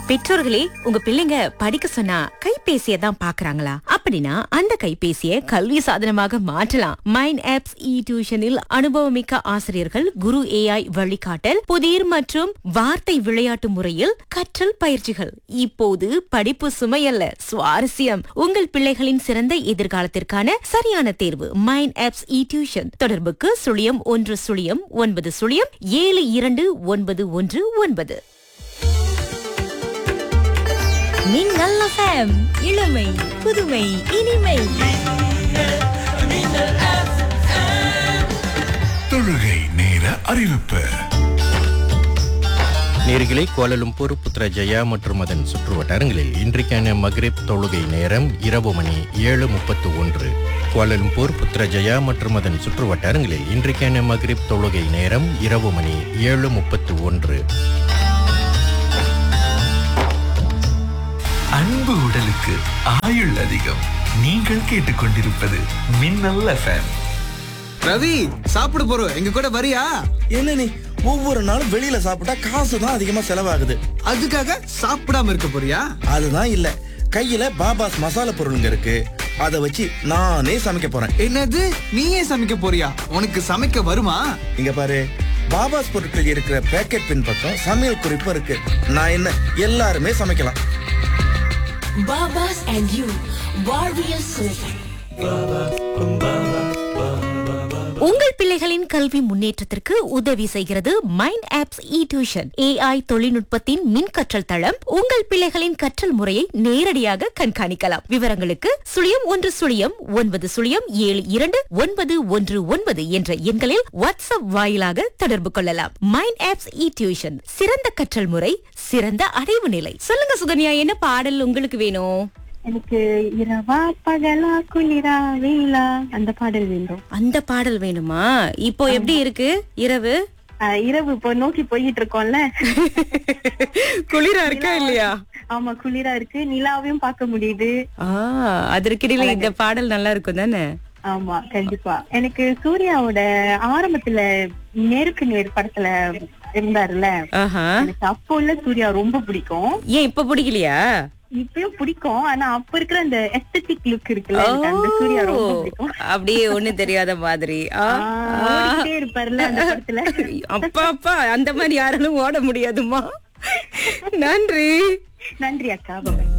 பெற்றோர்களே உங்க பிள்ளைங்க படிக்க சொன்னா கைபேசியை தான் பாக்குறாங்களா அப்படின்னா அந்த கைபேசியை கல்வி சாதனமாக மாற்றலாம் மைண்ட் ஆப்ஸ் இ டியூஷனில் அனுபவமிக்க ஆசிரியர்கள் குரு ஏஐ வழிகாட்டல் புதிர் மற்றும் வார்த்தை விளையாட்டு முறையில் கற்றல் பயிற்சிகள் இப்போது படிப்பு சுமையல்ல சுவாரஸ்யம் உங்கள் பிள்ளைகளின் சிறந்த எதிர்காலத்திற்கான சரியான தேர்வு மைண்ட் ஆப்ஸ் இ டியூஷன் தொடர்புக்கு சுழியம் ஒன்று சுழியம் ஒன்பது சுழியம் ஏழு இரண்டு ஒன்பது ஒன்று ஒன்பது மின்னல் FM இளமை புதுமை இனிமை தொழுகை நேர அறிவிப்பு நேர்களை கோலலும்பூர் புத்ரஜயா மற்றும் அதன் சுற்றுவட்டாரங்களில் இன்றைக்கான மக்ரிப் தொழுகை நேரம் இரவு மணி ஏழு முப்பத்து ஒன்று கோலலும்பூர் புத்ரஜயா மற்றும் அதன் சுற்றுவட்டாரங்களில் இன்றைக்கான மக்ரிப் தொழுகை நேரம் இரவு மணி ஏழு முப்பத்து ஒன்று அன்பு உடலுக்கு ஆயுள் அதிகம் நீங்கள் கேட்டுக்கொண்டிருப்பது மின்னல் எஃப்எம் ரவி சாப்பிட போறோம் எங்க கூட வரியா என்ன நீ ஒவ்வொரு நாளும் வெளியில சாப்பிட்டா காசு தான் அதிகமா செலவாகுது அதுக்காக சாப்பிடாம இருக்க போறியா அதுதான் இல்ல கையில பாபாஸ் மசாலா பொருளுங்க இருக்கு அத வச்சு நானே சமைக்க போறேன் என்னது நீயே சமைக்க போறியா உனக்கு சமைக்க வருமா இங்க பாரு பாபாஸ் பொருட்கள் இருக்கிற பேக்கெட் பின் பக்கம் சமையல் குறிப்பு இருக்கு நான் என்ன எல்லாருமே சமைக்கலாம் Babas and you, Warrior Silver. உங்கள் பிள்ளைகளின் கல்வி முன்னேற்றத்திற்கு உதவி செய்கிறது mind apps e tuition AI தொழில்நுட்பத்தின் மின் கற்றல் தளம் உங்கள் பிள்ளைகளின் கற்றல் முறையை நேரடியாக கண்காணிக்கலாம் விவரங்களுக்கு சுழியம் ஒன்று சுழியம் ஒன்பது சுழியம் ஏழு இரண்டு ஒன்பது ஒன்று ஒன்பது என்ற எண்களில் வாட்ஸ்அப் வாயிலாக தொடர்பு கொள்ளலாம் மைண்ட் ஆப்ஸ் இ டியூஷன் சிறந்த கற்றல் முறை சிறந்த அடைவு நிலை சொல்லுங்க சுகன்யா என்ன பாடல் உங்களுக்கு வேணும் எனக்கு இரவா பகலா குளிரா வெயிலா அந்த பாடல் வேண்டும் அந்த பாடல் வேணுமா இப்போ எப்படி இருக்கு இரவு ஆஹ் இரவு இப்போ நோக்கி போயிட்டு இருக்கோம்ல குளிரா இருக்கா இல்லையா ஆமா குளிரா இருக்கு நிலாவையும் பார்க்க முடியுது ஆ அதற்கிடையில இந்த பாடல் நல்லா இருக்கும் தானே ஆமா கண்டிப்பா எனக்கு சூர்யாவோட ஆரம்பத்துல நேருக்கு நேர் படத்துல இருந்தாருல்ல ஆஹா எனக்கு அப்போ உள்ள சூர்யா ரொம்ப பிடிக்கும் ஏன் இப்ப பிடிக்கலையா இப்பயும் பிடிக்கும் ஆனா அப்ப இருக்கிற அந்த எஸ்தட்டிக் லுக் இருக்குல்ல எனக்கு அந்த சூர்யா ரொம்ப ஓ, பிடிக்கும் அப்படியே ஒண்ணு தெரியாத மாதிரி ஆ, ஆஹ் ஓடிக்கிட்டே இருப்பாருல்ல அந்த படத்துல அப்பா அப்பா அந்த மாதிரி யாராலும் ஓட முடியாதுமா நன்றி நன்றி அக்கா பாய்